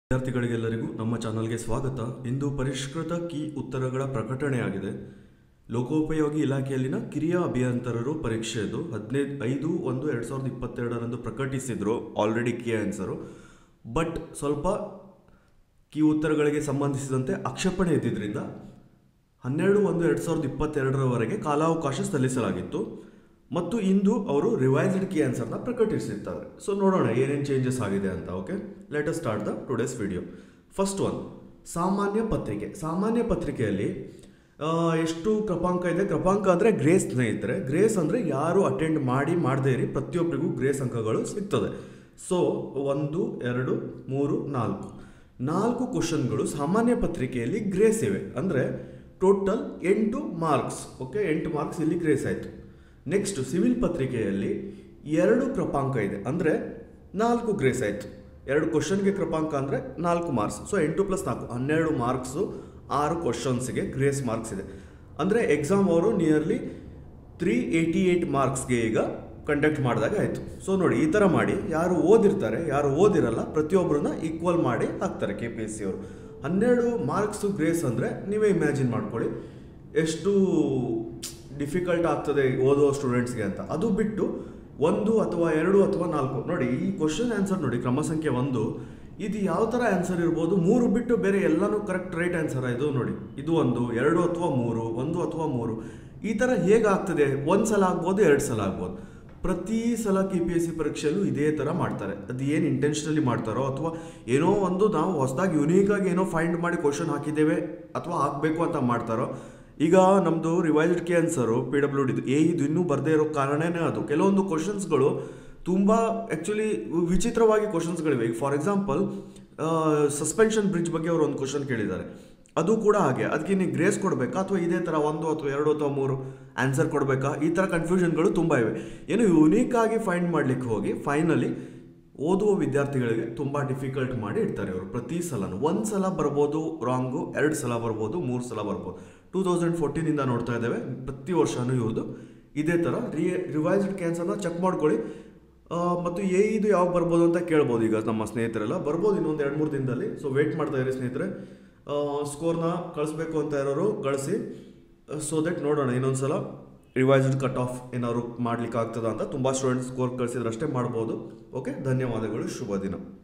ವಿದ್ಯಾರ್ಥಿಗಳಿಗೆಲ್ಲರಿಗೂ ನಮ್ಮ ಚಾನಲ್ಗೆ ಸ್ವಾಗತ ಇಂದು ಪರಿಷ್ಕೃತ ಕೀ ಉತ್ತರಗಳ ಪ್ರಕಟಣೆಯಾಗಿದೆ ಲೋಕೋಪಯೋಗಿ ಇಲಾಖೆಯಲ್ಲಿನ ಕಿರಿಯ ಅಭಿಯಂತರರು ಪರೀಕ್ಷೆದು ಹದಿನೈದು ಐದು ಒಂದು ಎರಡು ಸಾವಿರದ ಇಪ್ಪತ್ತೆರಡರಂದು ಪ್ರಕಟಿಸಿದ್ರು ಆಲ್ರೆಡಿ ಕೀ ಆನ್ಸರು ಬಟ್ ಸ್ವಲ್ಪ ಕೀ ಉತ್ತರಗಳಿಗೆ ಸಂಬಂಧಿಸಿದಂತೆ ಆಕ್ಷೇಪಣೆ ಇದ್ದಿದ್ದರಿಂದ ಹನ್ನೆರಡು ಒಂದು ಎರಡು ಸಾವಿರದ ಇಪ್ಪತ್ತೆರಡರವರೆಗೆ ಕಾಲಾವಕಾಶ ಸಲ್ಲಿಸಲಾಗಿತ್ತು ಮತ್ತು ಇಂದು ಅವರು ರಿವೈಸ್ಡ್ ಕೀ ಆನ್ಸರ್ನ ಪ್ರಕಟಿಸಿರ್ತಾರೆ ಸೊ ನೋಡೋಣ ಏನೇನು ಚೇಂಜಸ್ ಆಗಿದೆ ಅಂತ okay let us start the today's video first one ಸಾಮಾನ್ಯ ಪತ್ರಿಕೆ ಸಾಮಾನ್ಯ ಪತ್ರಿಕೆಯಲ್ಲಿ ಆ, ಎಷ್ಟು ಕ್ರಪಾಂಕ ಇದೆ ಕ್ರಪಾಂಕ ಅಂದರೆ ಗ್ರೇಸ್ ಸ್ನೇಹಿತರೆ ಗ್ರೇಸ್ ಅಂದರೆ ಯಾರು ಅಟೆಂಡ್ ಮಾಡಿ ಮಾಡದೇ ಇರಿ ಪ್ರತಿಯೊಬ್ಬರಿಗೂ ಗ್ರೇಸ್ ಅಂಕಗಳು ಸಿಗ್ತದೆ ಸೊ ಒಂದು ಎರಡು ಮೂರು ನಾಲ್ಕು ನಾಲ್ಕು ಕ್ವಶನ್ಗಳು ಸಾಮಾನ್ಯ ಪತ್ರಿಕೆಯಲ್ಲಿ ಗ್ರೇಸ್ ಇವೆ ಅಂದರೆ ಟೋಟಲ್ ಎಂಟು ಮಾರ್ಕ್ಸ್ ಓಕೆ ಎಂಟು ಮಾರ್ಕ್ಸ್ ಇಲ್ಲಿ ಗ್ರೇಸ್ ಆಯಿತು ನೆಕ್ಸ್ಟ್ ಸಿವಿಲ್ ಪತ್ರಿಕೆಯಲ್ಲಿ ಎರಡು ಕ್ರಪಾಂಕ ಇದೆ ಅಂದರೆ ನಾಲ್ಕು ಗ್ರೇಸ್ ಆಯಿತು ಎರಡು ಕ್ವಶನ್ಗೆ ಕ್ರಪಾಂಕ ಅಂದರೆ ನಾಲ್ಕು ಮಾರ್ಕ್ಸ್ ಸೊ ಎಂಟು ಪ್ಲಸ್ ನಾಲ್ಕು ಹನ್ನೆರಡು ಮಾರ್ಕ್ಸು ಆರು ಕ್ವಶನ್ಸ್ಗೆ ಗ್ರೇಸ್ ಮಾರ್ಕ್ಸ್ ಇದೆ ಅಂದರೆ ಎಕ್ಸಾಮ್ ಅವರು ನಿಯರ್ಲಿ ತ್ರೀ ಏಯ್ಟಿ ಏಯ್ಟ್ ಮಾರ್ಕ್ಸ್ಗೆ ಈಗ ಕಂಡಕ್ಟ್ ಮಾಡಿದಾಗ ಆಯಿತು ಸೊ ನೋಡಿ ಈ ಥರ ಮಾಡಿ ಯಾರು ಓದಿರ್ತಾರೆ ಯಾರು ಓದಿರಲ್ಲ ಪ್ರತಿಯೊಬ್ಬರನ್ನ ಈಕ್ವಲ್ ಮಾಡಿ ಹಾಕ್ತಾರೆ ಕೆ ಪಿ ಎಸ್ ಸಿ ಅವರು ಹನ್ನೆರಡು ಮಾರ್ಕ್ಸು ಗ್ರೇಸ್ ಅಂದರೆ ನೀವೇ ಇಮ್ಯಾಜಿನ್ ಮಾಡ್ಕೊಳ್ಳಿ ಎಷ್ಟು ಡಿಫಿಕಲ್ಟ್ ಆಗ್ತದೆ ಓದುವ ಸ್ಟೂಡೆಂಟ್ಸ್ಗೆ ಅಂತ ಅದು ಬಿಟ್ಟು ಒಂದು ಅಥವಾ ಎರಡು ಅಥವಾ ನಾಲ್ಕು ನೋಡಿ ಈ ಕ್ವಶನ್ ಆನ್ಸರ್ ನೋಡಿ ಕ್ರಮ ಸಂಖ್ಯೆ ಒಂದು ಇದು ಯಾವ ಥರ ಆನ್ಸರ್ ಇರ್ಬೋದು ಮೂರು ಬಿಟ್ಟು ಬೇರೆ ಎಲ್ಲನೂ ಕರೆಕ್ಟ್ ರೈಟ್ ಆನ್ಸರ್ ಇದು ನೋಡಿ ಇದು ಒಂದು ಎರಡು ಅಥವಾ ಮೂರು ಒಂದು ಅಥವಾ ಮೂರು ಈ ಥರ ಹೇಗಾಗ್ತದೆ ಒಂದು ಸಲ ಆಗ್ಬೋದು ಎರಡು ಸಲ ಆಗ್ಬೋದು ಪ್ರತಿ ಸಲ ಕೆ ಪಿ ಎಸ್ ಸಿ ಪರೀಕ್ಷೆಯಲ್ಲೂ ಇದೇ ಥರ ಮಾಡ್ತಾರೆ ಅದು ಏನು ಇಂಟೆನ್ಷನಲಿ ಮಾಡ್ತಾರೋ ಅಥವಾ ಏನೋ ಒಂದು ನಾವು ಹೊಸದಾಗಿ ಯುನೀಕಾಗಿ ಏನೋ ಫೈಂಡ್ ಮಾಡಿ ಕ್ವಶನ್ ಹಾಕಿದ್ದೇವೆ ಅಥವಾ ಹಾಕಬೇಕು ಅಂತ ಮಾಡ್ತಾರೋ ಈಗ ನಮ್ಮದು revised K answer P W ಡಿದು ಎ ಇದು ಇನ್ನೂ ಬರದೇ ಇರೋ ಕಾರಣನೇ ಅದು ಕೆಲವೊಂದು ಕ್ವಶನ್ಸ್ಗಳು ತುಂಬ ಆ್ಯಕ್ಚುಲಿ ವಿಚಿತ್ರವಾಗಿ ಕ್ವಶನ್ಸ್ಗಳಿವೆ ಈಗ ಫಾರ್ ಎಕ್ಸಾಂಪಲ್ ಸಸ್ಪೆನ್ಷನ್ ಬ್ರಿಡ್ಜ್ ಬಗ್ಗೆ ಅವರು ಒಂದು ಕ್ವಶನ್ ಕೇಳಿದ್ದಾರೆ ಅದು ಕೂಡ ಹಾಗೆ ಅದಕ್ಕೆ ನೀವು ಗ್ರೇಸ್ ಕೊಡಬೇಕಾ ಅಥವಾ ಇದೇ ಥರ ಒಂದು ಅಥವಾ ಎರಡು ಅಥವಾ ಮೂರು ಆನ್ಸರ್ ಕೊಡಬೇಕಾ ಈ ಥರ ಕನ್ಫ್ಯೂಷನ್ಗಳು ತುಂಬ ಇವೆ ಏನು ಯುನೀಕಾಗಿ ಫೈಂಡ್ ಮಾಡಲಿಕ್ಕೆ ಹೋಗಿ ಫೈನಲಿ ಓದುವ ವಿದ್ಯಾರ್ಥಿಗಳಿಗೆ ತುಂಬ ಡಿಫಿಕಲ್ಟ್ ಮಾಡಿ ಇಡ್ತಾರೆ ಅವರು ಪ್ರತಿ ಸಲನೂ ಒಂದು ಸಲ ಬರ್ಬೋದು ರಾಂಗು ಎರಡು ಸಲ ಬರ್ಬೋದು ಮೂರು ಸಲ ಬರ್ಬೋದು ಟೂ ತೌಸಂಡ್ ಫೋರ್ಟೀನಿಂದ ನೋಡ್ತಾ ಇದ್ದೇವೆ ಪ್ರತಿ ವರ್ಷವೂ ಇವ್ರದ್ದು ಇದೇ ಥರ ರಿ ರಿವೈಸ್ಡ್ ಕ್ಯಾನ್ಸರ್ನ ಚೆಕ್ ಮಾಡ್ಕೊಳ್ಳಿ ಆ, ಮತ್ತು ಎ ಇದು ಯಾವಾಗ ಬರ್ಬೋದು ಅಂತ ಕೇಳ್ಬೋದು ಈಗ ನಮ್ಮ ಸ್ನೇಹಿತರೆಲ್ಲ ಬರ್ಬೋದು ಇನ್ನೊಂದು ಎರಡು ಮೂರು ದಿನದಲ್ಲಿ ಸೊ ವೇಟ್ ಮಾಡ್ತಾ ಇರಿ ಸ್ನೇಹಿತರೆ ಸ್ಕೋರ್ನ ಕಳಿಸ್ಬೇಕು ಅಂತ ಇರೋರು ಕಳಿಸಿ ಸೊ ದಟ್ ನೋಡೋಣ ಇನ್ನೊಂದು ಸಲ ರಿವೈಸ್ಡ್ ಕಟ್ ಆಫ್ ಏನಾದ್ರು ಮಾಡ್ಲಿಕ್ಕೆ ಆಗ್ತದ ಅಂತ ತುಂಬ ಸ್ಟೂಡೆಂಟ್ಸ್ ಸ್ಕೋರ್ ಕಳಿಸಿದ್ರೆ ಅಷ್ಟೇ ಮಾಡ್ಬೋದು ಓಕೆ ಧನ್ಯವಾದಗಳು ಶುಭ ದಿನ